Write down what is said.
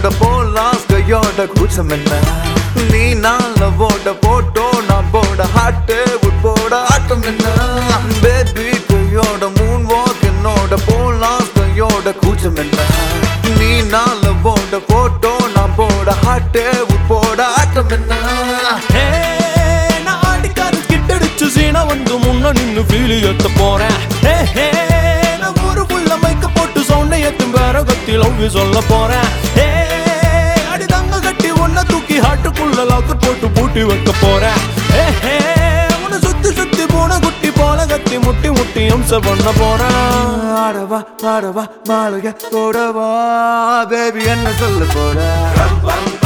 என்னோட போலாஸ் கையோட கூச்சம் என்ன நீ நாள போட போட்டோ நான் போட ஹாட்டு போட ஆட்டம் என்ன பேபி கையோட மூன் வாக் என்னோட போலாஸ் கையோட கூச்சம் என்ன நீ நாள போட போட்டோ நான் போட ஹாட்டு போட ஆட்டம் என்ன ஹே, நான் ஆடிக்காரு கிட்டடிச்சு சீனா வந்து முன்ன நின்னு ஃபீலி ஏத்த போறேன் ஹே, ஹே, நான் ஊருக்குள்ள மைக்க போட்டு சவுண்டை ஏத்தும் வேற கத்தி லவ் சொல்ல போறேன் ஹே, அடி தங்க கட்டி ஒன்ன தூக்கி ஹாட்டுக்குள்ள லாக்கு போட்டு பூட்டி வைக்க போறேன் ஹே, ஹே, உன்னை சுத்தி சுத்தி போன குட்டி போல கத்தி முட்டி முட்டி அம்ச பண்ண போறேன் ஆடவா ஆடவா மாளிகை போடவா பேபி என்ன சொல்ல போற